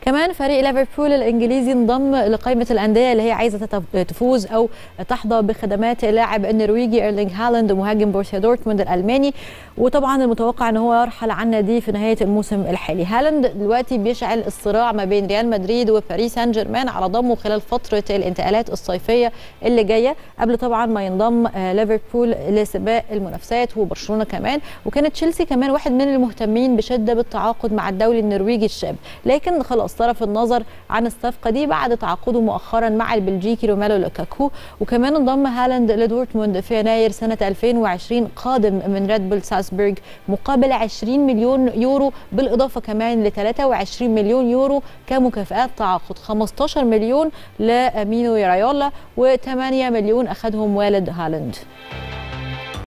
كمان فريق ليفربول الانجليزي انضم لقائمه الانديه اللي هي عايزه تفوز او تحظى بخدمات اللاعب النرويجي ايرلينج هالاند مهاجم بورسيا دورتموند الالماني وطبعا المتوقع ان هو يرحل عن ناديه في نهايه الموسم الحالي هالاند دلوقتي بيشعل الصراع ما بين ريال مدريد وباريس سان جيرمان على ضمه خلال فتره الانتقالات الصيفيه اللي جايه قبل طبعا ما ينضم ليفربول لسباق المنافسات وبرشلونه كمان وكانت تشيلسي كمان واحد من المهتمين بشده بالتعاقد مع الدولي النرويجي الشاب لكن خلاص صرف النظر عن الصفقه دي بعد تعاقده مؤخرا مع البلجيكي روميلو لوكاكو وكمان انضم هالاند لدورتموند في يناير سنه 2020 قادم من ريد بول سالزبورغ مقابل 20 مليون يورو بالاضافه كمان ل 23 مليون يورو كمكافئات تعاقد 15 مليون لامينو رايولا و8 مليون اخذهم والد هالاند